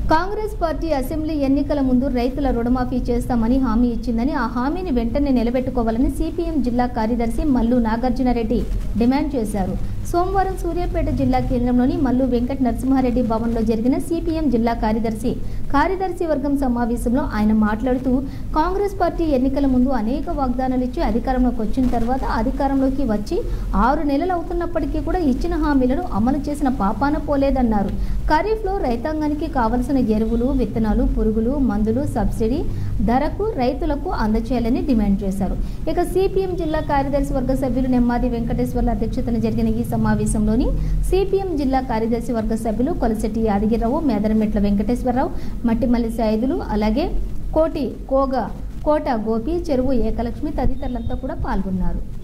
Congress party assembly ఎన్నికల ముందు రైతుల రుణమాఫీ చేస్తామని హామీ ఇచ్చిందని ఆ హామీని వెంటనే నిలబెట్టుకోవాలని సిపిఎం జిల్లా కార్యదర్శి మల్లు నాగార్జునరెడ్డి డిమాండ్ చేశారు సోమవారం సూర్యాపేట జిల్లా కేంద్రంలోని మల్లు వెంకట నరసింహారెడ్డి భవన్లో జరిగిన సిపిఎం జిల్లా కార్యదర్శి కార్యదర్శి వర్గం సమావేశంలో ఆయన మాట్లాడుతూ కాంగ్రెస్ పార్టీ ఎన్నికల ముందు అనేక వాగ్దానాలు ఇచ్చి అధికారంలోకి వచ్చిన తర్వాత అధికారంలోకి వచ్చి ఆరు నెలలు అవుతున్నప్పటికీ కూడా ఇచ్చిన హామీలను అమలు చేసిన పాపాన పోలేదన్నారు ఖరీఫ్లో రైతాంగానికి కావలసిన ఎరువులు విత్తనాలు పురుగులు మందులు సబ్సిడీ ధరకు రైతులకు అందచేయాలని డిమాండ్ చేశారు ఇక సిపిఎం జిల్లా కార్యదర్శి వర్గ సభ్యులు నెమ్మాది వెంకటేశ్వర్ల అధ్యక్షతన జరిగిన ఈ సమావేశంలోని సిపిఎం జిల్లా కార్యదర్శి వర్గ సభ్యులు కొలశెట్టి యాదగిరిరావు మేదరమెట్ల వెంకటేశ్వరరావు మట్టిమల్లి సాయుధులు అలాగే కోటి కోగ కోట గోపి చెరువు ఏకలక్ష్మి తదితరులంతా కూడా పాల్గొన్నారు